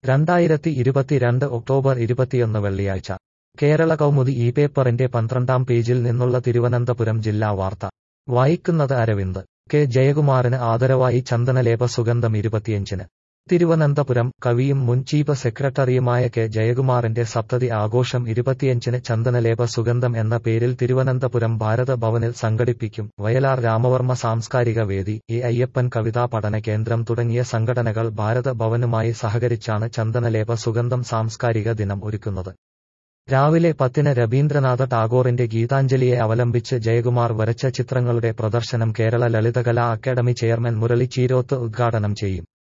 രണ്ടായിരത്തി ഇരുപത്തിരണ്ട് ഒക്ടോബർ ഇരുപത്തിയൊന്ന് വെള്ളിയാഴ്ച കേരള കൗമുദി ഈ പേപ്പറിന്റെ പന്ത്രണ്ടാം പേജിൽ നിന്നുള്ള തിരുവനന്തപുരം ജില്ലാ വാർത്ത വായിക്കുന്നത് അരവിന്ദ് കെ ജയകുമാറിന് ആദരവായി ചന്ദനലേപ സുഗന്ധം ഇരുപത്തിയഞ്ചിന് തിരുവനന്തപുരം കവിയും മുൻ ചീഫ് സെക്രട്ടറിയുമായ കെ ജയകുമാറിന്റെ സപ്തതി ആഘോഷം ഇരുപത്തിയഞ്ചിന് ചന്ദനലേപ സുഗന്ധം എന്ന പേരിൽ തിരുവനന്തപുരം ഭാരത ഭവനിൽ സംഘടിപ്പിക്കും വയലാർ രാമവർമ്മ സാംസ്കാരിക വേദി എ അയ്യപ്പൻ കവിതാ പഠന കേന്ദ്രം തുടങ്ങിയ സംഘടനകൾ ഭാരത ഭവനുമായി സഹകരിച്ചാണ് ചന്ദനലേപ സുഗന്ധം സാംസ്കാരിക ദിനം ഒരുക്കുന്നത് രാവിലെ പത്തിന് രവീന്ദ്രനാഥ ടാഗോറിന്റെ ഗീതാഞ്ജലിയെ അവലംബിച്ച് ജയകുമാർ വരച്ച ചിത്രങ്ങളുടെ പ്രദർശനം കേരള ലളിതകലാ അക്കാദമി ചെയർമാൻ മുരളി ചീരോത്ത് ഉദ്ഘാടനം ചെയ്യും